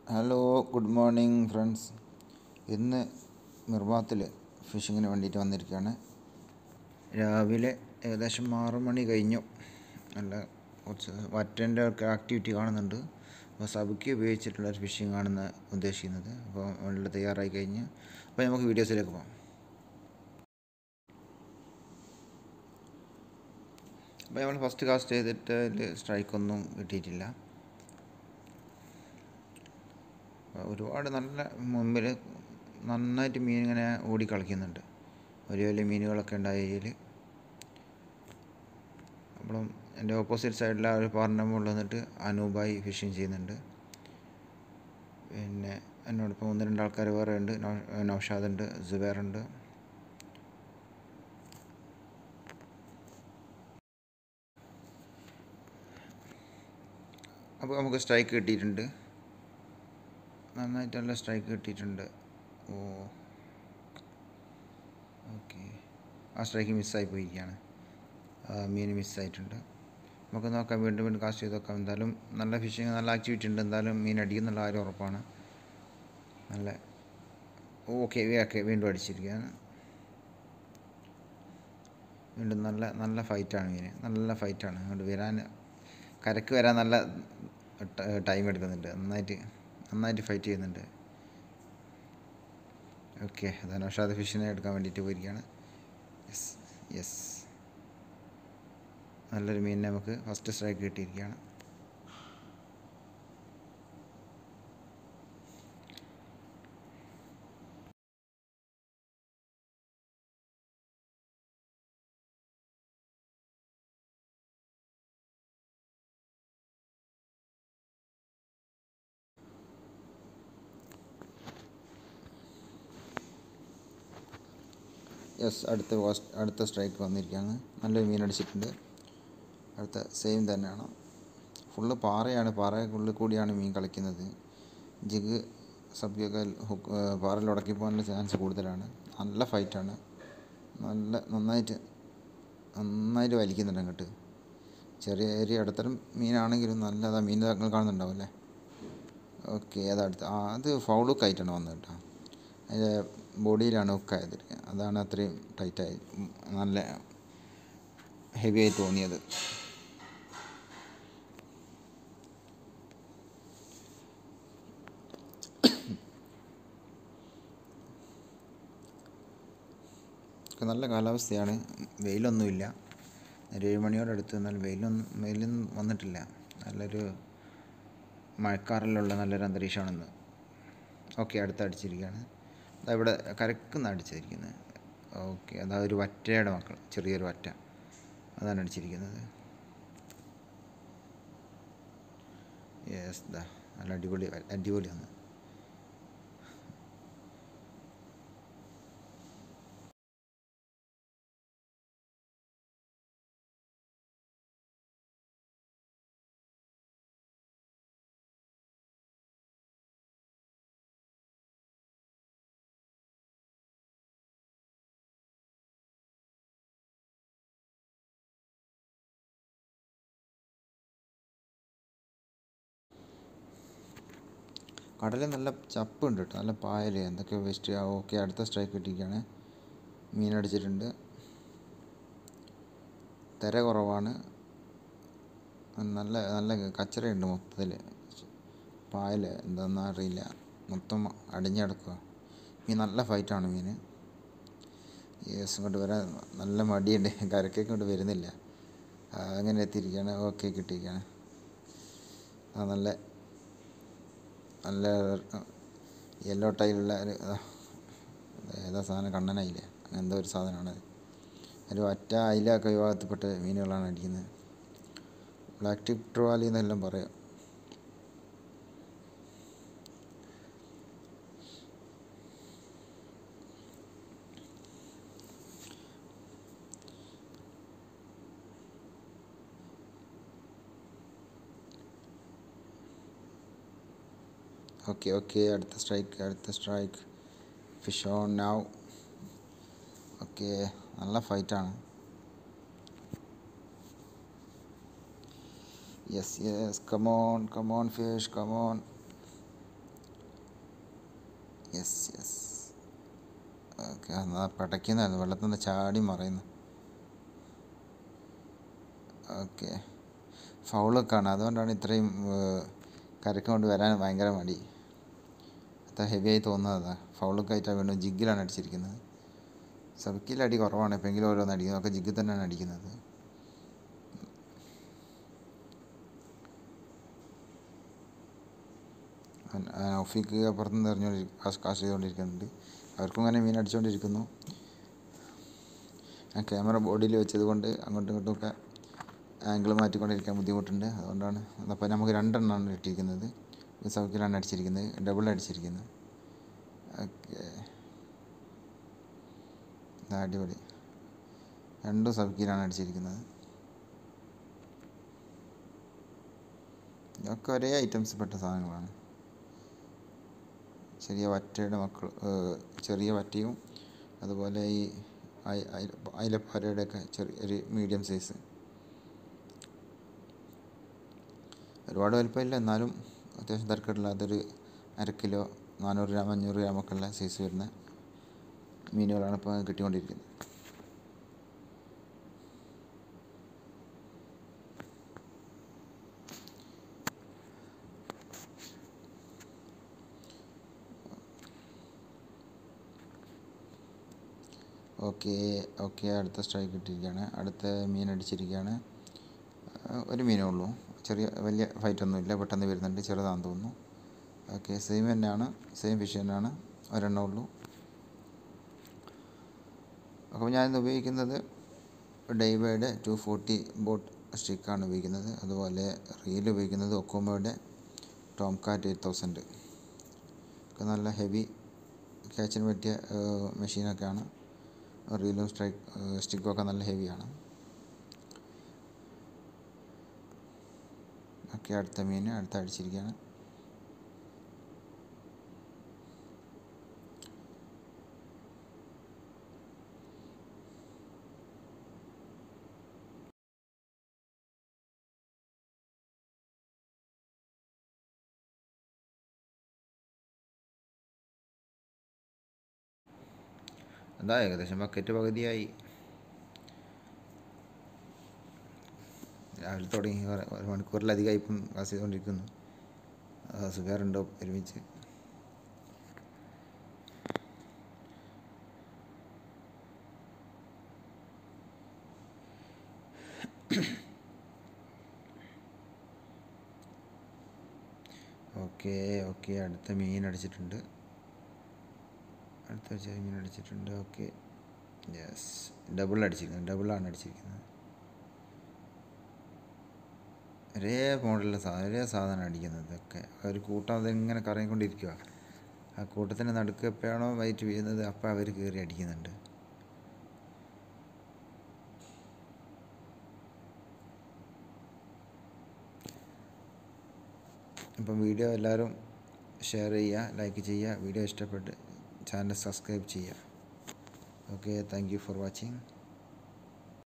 hello good morning friends ഇന്ന് മിർബാത്തിൽ ഫിഷിങ്ങിന് വേണ്ടിയിട്ട് വന്നിരിക്കുകയാണ് രാവിലെ ഏകദേശം ആറ് മണി കഴിഞ്ഞു നല്ല കുറച്ച് വറ്റൻ്റെ ഒക്കെ ആക്ടിവിറ്റി കാണുന്നുണ്ട് അപ്പോൾ സബുക്കി ഉപയോഗിച്ചിട്ടുള്ള ഒരു ഫിഷിംഗ് ആണെന്ന് ഉദ്ദേശിക്കുന്നത് അപ്പോൾ വെള്ളം തയ്യാറായി കഴിഞ്ഞ് അപ്പോൾ നമുക്ക് വീഡിയോസിലേക്ക് പോകാം അപ്പോൾ നമ്മൾ ഫസ്റ്റ് കാസ്റ്റ് ചെയ്തിട്ട് സ്ട്രൈക്കൊന്നും കിട്ടിയിട്ടില്ല ഒരുപാട് നല്ല മുമ്പിൽ നന്നായിട്ട് മീൻ ഇങ്ങനെ ഓടി കളിക്കുന്നുണ്ട് വലിയ വലിയ മീനുകളൊക്കെ ഉണ്ടായി അതിൽ അപ്പം എൻ്റെ ഓപ്പോസിറ്റ് സൈഡിൽ ആ ഒരു പാറിൻ്റെ മുകളിൽ വന്നിട്ട് അനൂപായി ഫിഷിങ് ചെയ്യുന്നുണ്ട് പിന്നെ എന്നോടൊപ്പം ഒന്ന് രണ്ട് ആൾക്കാർ വേറെ ഉണ്ട് നൗഷാദ് ഉണ്ട് ജുബേർ ഉണ്ട് അപ്പോൾ നമുക്ക് സ്ട്രൈക്ക് കിട്ടിയിട്ടുണ്ട് നന്നായിട്ട് നല്ല സ്ട്രൈക്ക് കിട്ടിയിട്ടുണ്ട് ഓ ഓക്കെ ആ സ്ട്രൈക്ക് മിസ്സായി പോയിരിക്കുകയാണ് മീൻ മിസ്സായിട്ടുണ്ട് നമുക്ക് നോക്കാം വീണ്ടും വീണ്ടും കാസ്റ്റ് ചെയ്ത് നോക്കാം എന്തായാലും നല്ല ഫിഷിങ് നല്ല ആക്ടിവിറ്റി ഉണ്ട് എന്തായാലും മീൻ അടിക്കുന്നുള്ള കാര്യം ഉറപ്പാണ് നല്ല ഓക്കെ ഓക്കെ വീണ്ടും അടിച്ചിരിക്കുകയാണ് വീണ്ടും നല്ല നല്ല ഫൈറ്റാണ് മീൻ നല്ല ഫൈറ്റാണ് അങ്ങോട്ട് വരാൻ കരക്ക് വരാൻ നല്ല ടൈം എടുക്കുന്നുണ്ട് നന്നായിട്ട് നന്നായിട്ട് ഫൈറ്റ് ചെയ്യുന്നുണ്ട് ഓക്കെ അതാണ് നൗഷാദ് ഫിഷിനെ എടുക്കാൻ വേണ്ടിയിട്ട് പോയിരിക്കുകയാണ് യെസ് യെസ് നല്ലൊരു മീനിനെ നമുക്ക് ഫസ്റ്റ് സ്ട്രൈക്ക് കിട്ടിയിരിക്കുകയാണ് യെസ് അടുത്ത അടുത്ത സ്ട്രൈക്ക് വന്നിരിക്കുകയാണ് നല്ലൊരു മീൻ അടിച്ചിട്ടുണ്ട് അടുത്ത സെയിം തന്നെയാണ് ഫുള്ള് പാറയാണ് പാറയ്ക്കുള്ളിൽ കൂടിയാണ് മീൻ കളിക്കുന്നത് ജിഗ് സബ്ജൊക്കെ ഹുക്ക് പാറയിൽ ഉടക്കി പോകാനുള്ള ചാൻസ് കൂടുതലാണ് നല്ല ഫൈറ്റാണ് നല്ല നന്നായിട്ട് നന്നായിട്ട് വലിക്കുന്നുണ്ട് അങ്ങോട്ട് ചെറിയ ഏരിയ ഇടത്തരം മീനാണെങ്കിലും നല്ലതാ മീൻ നിങ്ങൾ കാണുന്നുണ്ടാവും ഓക്കെ അതടുത്ത് ആ അത് ഫൗൾ ഹുക്കായിട്ടാണ് വന്നത് കേട്ടോ അതിൻ്റെ ബോഡിയിലാണ് ഹുക്കായത് അതാണ് അത്രയും ടൈറ്റായി നല്ല ഹെവി ആയി തോന്നിയത് നല്ല കാലാവസ്ഥയാണ് വെയിലൊന്നുമില്ല ഒരു ഏഴ് മണിയോടടുത്ത് എന്നാൽ വെയിലൊന്നും വെയിലൊന്നും വന്നിട്ടില്ല നല്ലൊരു മഴക്കാറിലുള്ള നല്ലൊരു അന്തരീക്ഷമാണെന്ന് ഓക്കെ അടുത്ത് അടിച്ചിരിക്കുകയാണ് ഇവിടെ കരക്കുന്ന അടിച്ചിരിക്കുന്നത് ഓക്കെ അതാ ഒരു വറ്റയുടെ മക്കൾ ചെറിയൊരു വറ്റ അതാണ് അടിച്ചിരിക്കുന്നത് യെസ് ദാ നല്ല അടിപൊളി അടിപൊളിയാണ് കടലിൽ നല്ല ചപ്പുണ്ട് കേട്ടോ നല്ല പായൽ എന്തൊക്കെ വേസ്റ്റ് ഓക്കെ അടുത്ത സ്ട്രൈക്ക് കിട്ടിയിരിക്കുകയാണ് മീൻ അടിച്ചിട്ടുണ്ട് തിര കുറവാണ് നല്ല നല്ല കച്ചറയുണ്ട് മൊത്തത്തിൽ പായൽ എന്താണെന്ന് അറിയില്ല മൊത്തം അടിഞ്ഞടക്കുക മീൻ നല്ല ഫൈറ്റാണ് മീൻ യേസ് ഇങ്ങോട്ട് വരാൻ നല്ല മടിയുണ്ട് കരക്കേക്ക് ഇങ്ങോട്ട് വരുന്നില്ല അങ്ങനെ എത്തിയിരിക്കുകയാണ് ഓക്കെ കിട്ടിയിരിക്കുകയാണ് ആ നല്ല നല്ല യെല്ലോ ടൈലുള്ള ഒരു ഏതാ സാധനം കണ്ണനായില്ലേ അങ്ങനെ എന്തോ ഒരു സാധനമാണ് ഒരു ഒറ്റ അയിലൊക്കെ വിഭാഗത്തിൽപ്പെട്ട മീനുകളാണ് അടിക്കുന്നത് ബ്ലാക്ക് ടിപ്പ് ട്രോലി എന്നെല്ലാം പറയാം ഓക്കെ ഓക്കെ അടുത്ത സ്ട്രൈക്ക് അടുത്ത strike fish on now okay നല്ല ഫൈറ്റാണ് yes yes come on come on fish come on yes yes okay എന്നാ പടയ്ക്കുന്നതായിരുന്നു വെള്ളത്തിൽ നിന്ന് ചാടി മറയുന്നു ഓക്കെ ഫൗളൊക്കെയാണ് അതുകൊണ്ടാണ് ഇത്രയും കരക്ക് കൊണ്ട് വരാൻ ഭയങ്കര മടി അത്ര ഹെവി ആയി തോന്നുന്നതാ ഫൗളൊക്കെ ആയിട്ടാണ് വീണ്ടും ജിഗിലാണ് അടിച്ചിരിക്കുന്നത് സബക്കിൽ അടി കുറവാണ് എപ്പോഴെങ്കിലും ഓരോന്ന് അടിക്കുന്നത് ഒക്കെ ജിഗിൽ തന്നെയാണ് അടിക്കുന്നത് ഒഫിക്ക് അപ്പുറത്തുനിന്ന് എറിഞ്ഞുകൊണ്ടിരി കാസ്റ്റ് ചെയ്തുകൊണ്ടിരിക്കുന്നുണ്ട് അവർക്കും അങ്ങനെ മീൻ അടിച്ചുകൊണ്ടിരിക്കുന്നു ഞാൻ ക്യാമറ ബോഡിയിൽ വെച്ചത് കൊണ്ട് അങ്ങോട്ടും ഇങ്ങോട്ടും ഒക്കെ ആംഗിൾ മാറ്റിക്കൊണ്ടിരിക്കാൻ ബുദ്ധിമുട്ടുണ്ട് അതുകൊണ്ടാണ് അപ്പോൾ നമുക്ക് രണ്ടെണ്ണമാണ് ഇട്ടിരിക്കുന്നത് സൗക്കിലാണ് അടിച്ചിരിക്കുന്നത് ഡബിൾ അടിച്ചിരിക്കുന്നത് ഓക്കെ അടിപൊളി രണ്ടും സബ്ക്കിയിലാണ് അടിച്ചിരിക്കുന്നത് ഇതൊക്കെ ഒരേ ഐറ്റംസ് പെട്ട സാധനങ്ങളാണ് ചെറിയ വറ്റയുടെ മക്കൾ ചെറിയ വറ്റയും അതുപോലെ ഈ അയിലപ്പാരയുടെയൊക്കെ ചെറിയ ഒരു മീഡിയം സൈസ് ഒരുപാട് വലുപ്പമില്ല എന്നാലും അത്യാവശ്യം തിരക്കില്ലാത്തൊരു അര കിലോ നാനൂറ് ഗ്രാം അഞ്ഞൂറ് ഗ്രാമൊക്കെ ഉള്ള സൈസ് വരുന്ന മീനുകളാണ് ഇപ്പോൾ കിട്ടിക്കൊണ്ടിരിക്കുന്നത് ഓക്കെ ഓക്കെ അടുത്ത സ്ട്രൈക്ക് ഇട്ടിരിക്കുകയാണ് അടുത്ത മീൻ അടിച്ചിരിക്കുകയാണ് ഒരു മീനേ ഉള്ളൂ ചെറിയ വലിയ ഫൈറ്റൊന്നുമില്ല പെട്ടെന്ന് വരുന്നുണ്ട് ചെറുതാണെന്ന് തോന്നുന്നു ഓക്കെ സെയിം തന്നെയാണ് സെയിം ഫിഷ് തന്നെയാണ് ഒരെണ്ണം ഉള്ളൂ അപ്പോൾ ഞാനിന്ന് ഉപയോഗിക്കുന്നത് ഡൈവയുടെ ടു ഫോർട്ടി ബോട്ട് സ്റ്റിക്കാണ് ഉപയോഗിക്കുന്നത് അതുപോലെ റീൽ ഉപയോഗിക്കുന്നത് ഒക്കോമോയുടെ ടോം കാറ്റ് എയ്റ്റ് തൗസൻഡ് ഒക്കെ നല്ല ഹെവി ക്യാച്ചിന് പറ്റിയ മെഷീനൊക്കെയാണ് റീലും സ്ട്രൈക്ക് സ്റ്റിക്കും ഒക്കെ നല്ല ഹെവിയാണ് ഓക്കെ അടുത്ത മീൻ അടുത്ത അടിച്ചിരിക്കുകയാണ് അതാ ഏകദേശം ബക്കറ്റ് പകുതിയായി രാവിലെ തുടങ്ങി ഒരു മണിക്കൂറിലധികമായി ഇപ്പം ക്ലാസ് ചെയ്തുകൊണ്ടിരിക്കുന്നു സുഖാറുണ്ടോ ഒരുമിച്ച് ഓക്കെ ഓക്കെ അടുത്ത മീൻ അടിച്ചിട്ടുണ്ട് അടുത്ത ചെറിയ മീൻ അടിച്ചിട്ടുണ്ട് ഓക്കെ യെസ് ഡബിൾ അടിച്ചിരിക്കുന്നത് ഡബിളാണ് അടിച്ചിരിക്കുന്നത് ഒരേ മോഡലിലെ സാധനം ഒരേ സാധനം അടിക്കുന്നത് ഇതൊക്കെ ഒരു കൂട്ടം അതിങ്ങനെ കറങ്ങിക്കൊണ്ടിരിക്കുക ആ കൂട്ടത്തിന് നടുക്ക് എപ്പോഴാണോ വൈറ്റ് വീഴുന്നത് അപ്പോൾ അവർ കയറി അടിക്കുന്നുണ്ട് അപ്പം വീഡിയോ എല്ലാവരും ഷെയർ ചെയ്യുക ലൈക്ക് ചെയ്യുക വീഡിയോ ഇഷ്ടപ്പെട്ട് ചാനൽ സബ്സ്ക്രൈബ് ചെയ്യുക okay thank you for watching